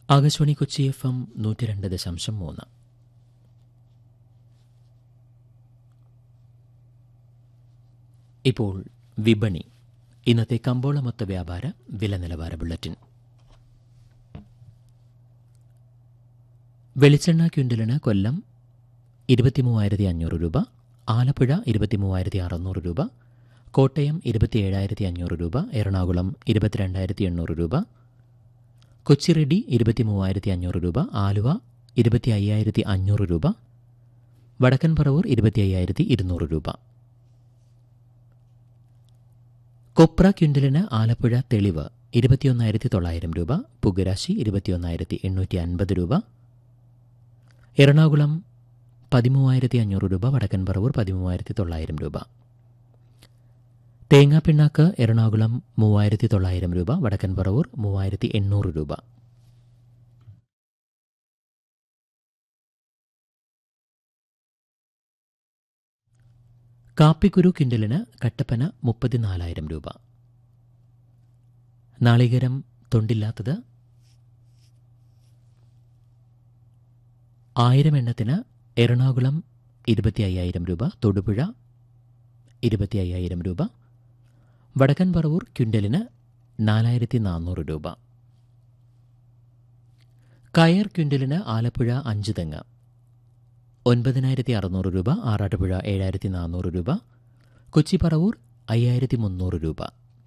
Akashvani Kochi F M നൂറ്റി രണ്ട് ദശാംശം മൂന്ന് ഇപ്പോൾ വിപണി ഇന്നത്തെ കമ്പോള മൊത്ത വ്യാപാര വില നിലവാര ബുള്ളറ്റിൻ വെളിച്ചെണ്ണ ക്വിൻ്റലിന് കൊല്ലം ഇരുപത്തിമൂവായിരത്തി അഞ്ഞൂറ് രൂപ ആലപ്പുഴ ഇരുപത്തിമൂവായിരത്തി അറുന്നൂറ് രൂപ കോട്ടയം ഇരുപത്തിയേഴായിരത്തി അഞ്ഞൂറ് രൂപ എറണാകുളം ഇരുപത്തിരണ്ടായിരത്തി എണ്ണൂറ് രൂപ കൊച്ചി റെഡ്ഡി ഇരുപത്തിമൂവായിരത്തി അഞ്ഞൂറ് രൂപ ആലുവ ഇരുപത്തി അയ്യായിരത്തി അഞ്ഞൂറ് രൂപ വടക്കൻ പറവൂർ ഇരുപത്തി അയ്യായിരത്തി ഇരുന്നൂറ് രൂപ കൊപ്ര ക്വിൻ്റലിന് ആലപ്പുഴ തെളിവ് ഇരുപത്തിയൊന്നായിരത്തി തൊള്ളായിരം രൂപ പുകരാശി ഇരുപത്തിയൊന്നായിരത്തി എണ്ണൂറ്റി അൻപത് രൂപ എറണാകുളം പതിമൂവായിരത്തി അഞ്ഞൂറ് രൂപ വടക്കൻ പറവൂർ പതിമൂവായിരത്തി തൊള്ളായിരം രൂപ തേങ്ങാപ്പിണ്ണാക്ക് എറണാകുളം മൂവായിരത്തി തൊള്ളായിരം രൂപ വടക്കൻ പറവൂർ മൂവായിരത്തി എണ്ണൂറ് രൂപ കാപ്പിക്കുരു കിൻഡലിന് കട്ടപ്പന മുപ്പത്തിനാലായിരം രൂപ നാളികേരം തൊണ്ടില്ലാത്തത് ആയിരം എണ്ണത്തിന് എറണാകുളം ഇരുപത്തി അയ്യായിരം രൂപ തൊടുപുഴ ഇരുപത്തി അയ്യായിരം രൂപ വടക്കൻ പറവൂർ ക്വിൻ്റലിന് നാലായിരത്തി നാനൂറ് രൂപ കയർ ക്വിൻ്റലിന് ആലപ്പുഴ അഞ്ച് തെങ്ങ് ഒൻപതിനായിരത്തി അറുന്നൂറ് രൂപ ആറാട്ടുപുഴ ഏഴായിരത്തി നാനൂറ് രൂപ കൊച്ചി പറവൂർ അയ്യായിരത്തി മുന്നൂറ് രൂപ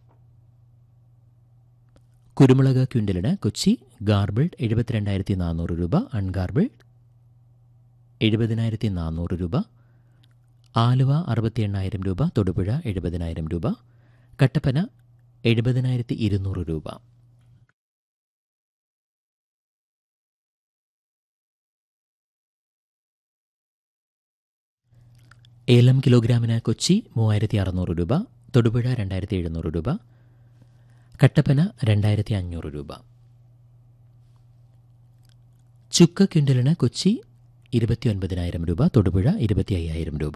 കുരുമുളക് ക്വിൻ്റലിന് കൊച്ചി ഗാർബിൾഡ് എഴുപത്തിരണ്ടായിരത്തി നാനൂറ് രൂപ അൺഗാർബിൾഡ് എഴുപതിനായിരത്തി നാനൂറ് രൂപ ആലുവ അറുപത്തി എണ്ണായിരം രൂപ തൊടുപുഴ എഴുപതിനായിരം രൂപ കട്ടപ്പന എഴുപതിനായിരത്തി ഇരുന്നൂറ് രൂപ ഏലം കിലോഗ്രാമിന് കൊച്ചി മൂവായിരത്തി അറുന്നൂറ് രൂപ തൊടുപുഴ രണ്ടായിരത്തി എഴുന്നൂറ് രൂപ കട്ടപ്പന രണ്ടായിരത്തി അഞ്ഞൂറ് രൂപ ചുക്ക് ക്വിൻ്റലിന് കൊച്ചി ഇരുപത്തി ഒൻപതിനായിരം രൂപ തൊടുപുഴ ഇരുപത്തി അയ്യായിരം രൂപ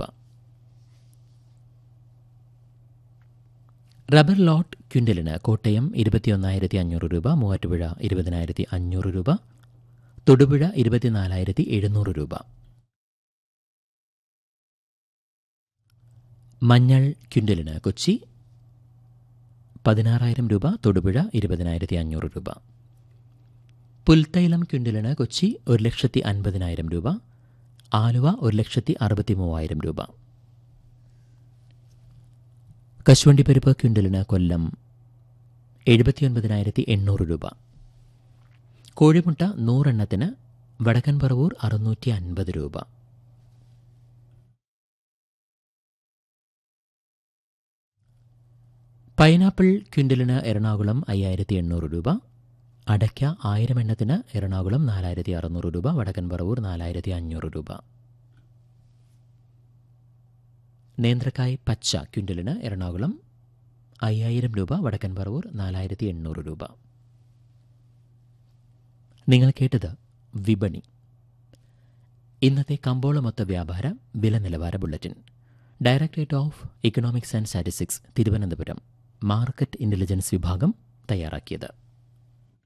റബ്ബർ ലോട്ട് ക്വിൻ്റലിന് കോട്ടയം ഇരുപത്തിയൊന്നായിരത്തി അഞ്ഞൂറ് രൂപ മൂവാറ്റുപുഴ ഇരുപതിനായിരത്തി അഞ്ഞൂറ് രൂപ തൊടുപുഴ ഇരുപത്തിനാലായിരത്തി എഴുന്നൂറ് രൂപ മഞ്ഞൾ ക്വിൻ്റലിന് കൊച്ചി പതിനാറായിരം രൂപ തൊടുപുഴ ഇരുപതിനായിരത്തി അഞ്ഞൂറ് രൂപ പുൽത്തൈലം ക്വിൻ്റലിന് കൊച്ചി ഒരു ലക്ഷത്തി അൻപതിനായിരം രൂപ ആലുവ ഒരു ലക്ഷത്തി അറുപത്തി മൂവായിരം രൂപ കശുവണ്ടിപ്പരിപ്പ് ക്വിൻ്റലിന് കൊല്ലം എഴുപത്തിയൊൻപതിനായിരത്തി എണ്ണൂറ് രൂപ കോഴിമുട്ട നൂറെണ്ണത്തിന് വടക്കൻ പറവൂർ അറുന്നൂറ്റി അൻപത് രൂപ പൈനാപ്പിൾ ക്വിൻ്റലിന് എറണാകുളം അയ്യായിരത്തി എണ്ണൂറ് രൂപ അടയ്ക്ക ആയിരം എണ്ണത്തിന് എറണാകുളം നാലായിരത്തി അറുന്നൂറ് രൂപ വടക്കൻ പറവൂർ നാലായിരത്തി അഞ്ഞൂറ് രൂപ നേന്ത്രക്കായ് പച്ച ക്വിൻ്റലിന് എറണാകുളം അയ്യായിരം രൂപ വടക്കൻ പറവൂർ നാലായിരത്തി എണ്ണൂറ് രൂപ നിങ്ങൾ കേട്ടത് വിപണി ഇന്നത്തെ കമ്പോള മൊത്ത വ്യാപാര വില നിലവാര bulletin directorate of economics and statistics Thiruvananthapuram market intelligence വിഭാഗം തയ്യാറാക്കിയത്